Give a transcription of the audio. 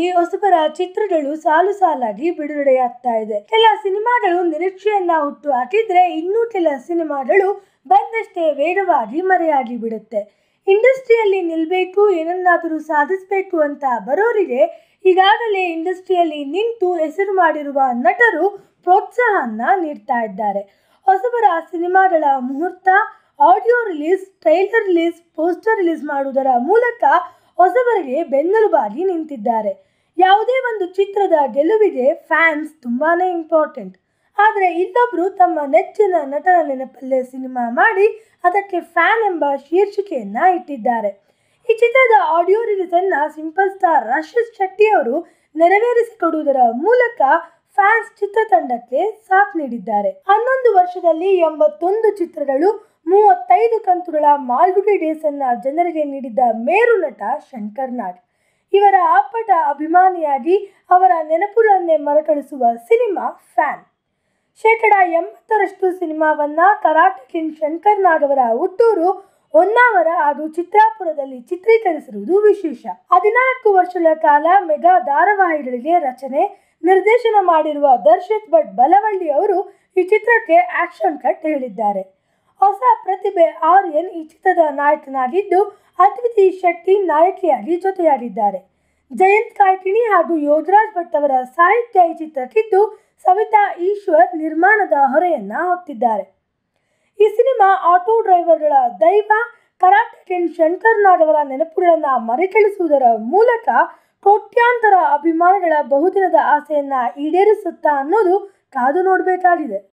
ನಿರಂತರವಾಗಿ ಹೊಸಬರ ಚಿತ್ರಗಳು ಸಾಲು ಸಾಲಾಗಿ ಬಿಡುಗಡೆಯಾಗ್ತಾ ಇದೆ ಕೆಲ ಸಿನಿಮಾಗಳು ನಿರೀಕ್ಷೆಯನ್ನ ಹುಟ್ಟು ಹಾಕಿದ್ರೆ ಇನ್ನೂ ಕೆಲ ಸಿನಿಮಾಗಳು ಬಂದಷ್ಟೇ ವೇಗವಾಗಿ ಮರೆಯಾಗಿ ಬಿಡುತ್ತೆ ಇಂಡಸ್ಟ್ರಿಯಲ್ಲಿ ನಿಲ್ಬೇಕು ಏನನ್ನಾದರೂ ಸಾಧಿಸಬೇಕು ಅಂತ ಬರೋರಿಗೆ ಈಗಾಗಲೇ ಇಂಡಸ್ಟ್ರಿಯಲ್ಲಿ ನಿಂತು ಹೆಸರು ಮಾಡಿರುವ ನಟರು ಪ್ರೋತ್ಸಾಹನ ನೀಡ್ತಾ ಇದ್ದಾರೆ ಹೊಸಬರ ಸಿನಿಮಾಗಳ ಮುಹೂರ್ತ audio release trailer release poster release ಮಾಡುವುದರ ಮೂಲಕ ಹೊಸಬರಿಗೆ ಬೆನ್ನೆಲುಬಾಗಿ ನಿಂತಿದ್ದಾರೆ ಯಾವುದೇ ಒಂದು ಚಿತ್ರದ ಗೆಲುವಿಗೆ ಫ್ಯಾನ್ಸ್ ತುಂಬಾನೇ ಇಂಪಾರ್ಟೆಂಟ್ ಆದರೆ ಇಲ್ಲೊಬ್ರು ತಮ್ಮ ನೆಚ್ಚಿನ ನಟನ ನೆನಪಲ್ಲೇ ಸಿನಿಮಾ ಮಾಡಿ ಅದಕ್ಕೆ ಫ್ಯಾನ್ ಎಂಬ ಶೀರ್ಷಿಕೆಯನ್ನ ಇಟ್ಟಿದ್ದಾರೆ ಈ ಚಿತ್ರದ ಆಡಿಯೋ ರಿಲೀಸ್ ಅನ್ನ ಸಿಂಪಲ್ ಸ್ಟಾರ್ ರಶಿದ್ ಶೆಟ್ಟಿ ಅವರು ನೆರವೇರಿಸಿಕೊಡುವುದರ ಮೂಲಕ ಫ್ಯಾನ್ಸ್ ಚಿತ್ರತಂಡಕ್ಕೆ ಸಾಥ್ ನೀಡಿದ್ದಾರೆ ಹನ್ನೊಂದು ವರ್ಷದಲ್ಲಿ ಎಂಬತ್ತೊಂದು ಚಿತ್ರಗಳು ಮೂವತ್ತೈದು ಕಂತುಗಳ ಮಾಲ್ಗುಡಿ ಡೇಸ್ ಅನ್ನ ಜನರಿಗೆ ನೀಡಿದ್ದ ಮೇರು ನಟ ಶಂಕರ್ ನಾಗ್ ಇವರ ಅಪ್ಪಟ ಅಭಿಮಾನಿಯಾಗಿ ಅವರ ನೆನಪುಗಳನ್ನೇ ಮರಕಳಿಸುವ ಸಿನಿಮಾ ಫ್ಯಾನ್ ಶೇಕಡ ಎಂಬತ್ತರಷ್ಟು ಸಿನಿಮಾವನ್ನ ಕರಾಟೆ ಕಿಂಗ್ ಶಂಕರ್ ನಾಗ್ ಅವರ ಹುಟ್ಟೂರು ಹೊನ್ನಾವರ ಹಾಗೂ ಚಿತ್ರಾಪುರದಲ್ಲಿ ಚಿತ್ರೀಕರಿಸಿರುವುದು ವಿಶೇಷ ಹದಿನಾಲ್ಕು ವರ್ಷಗಳ ಕಾಲ ಮೆಗಾ ಧಾರಾವಾಹಿಗಳಿಗೆ ರಚನೆ ನಿರ್ದೇಶನ ಮಾಡಿರುವ ದರ್ಶತ್ ಭಟ್ ಬಲವಳ್ಳಿ ಅವರು ಈ ಚಿತ್ರಕ್ಕೆ ಆಕ್ಷನ್ ಕಟ್ ಹೇಳಿದ್ದಾರೆ ಹೊಸ ಪ್ರತಿಭೆ ಆರ್ಯನ್ ಈ ಚಿತ್ರದ ನಾಯಕನಾಗಿದ್ದು ಅದ್ವಿತಿ ಶೆಟ್ಟಿ ನಾಯಕಿಯಾಗಿ ಜೊತೆಯಾಗಿದ್ದಾರೆ ಜಯಂತ್ ಕಾಯ್ಕಿಣಿ ಹಾಗೂ ಯೋಗರಾಜ್ ಭಟ್ ಅವರ ಸಾಹಿತ್ಯ ಈ ಚಿತ್ರಕ್ಕಿದ್ದು ಸವಿತಾ ಈಶ್ವರ್ ನಿರ್ಮಾಣದ ಹೊರೆಯನ್ನ ಹೊತ್ತಿದ್ದಾರೆ ಈ ಸಿನಿಮಾ ಆಟೋ ಡ್ರೈವರ್ಗಳ ದೈವ ಕರಾಟೆ ಕಿಂಗ್ ಶಂಕರ್ ನಾಗ್ ಅವರ ನೆನಪುಗಳನ್ನು ಮರೆಕಳಿಸುವುದರ ಮೂಲಕ ಕೋಟ್ಯಾಂತರ ಅಭಿಮಾನಿಗಳ ಬಹುದಿನದ ಆಸೆಯನ್ನ ಈಡೇರಿಸುತ್ತಾ ಅನ್ನೋದು ಕಾದು ನೋಡಬೇಕಾಗಿದೆ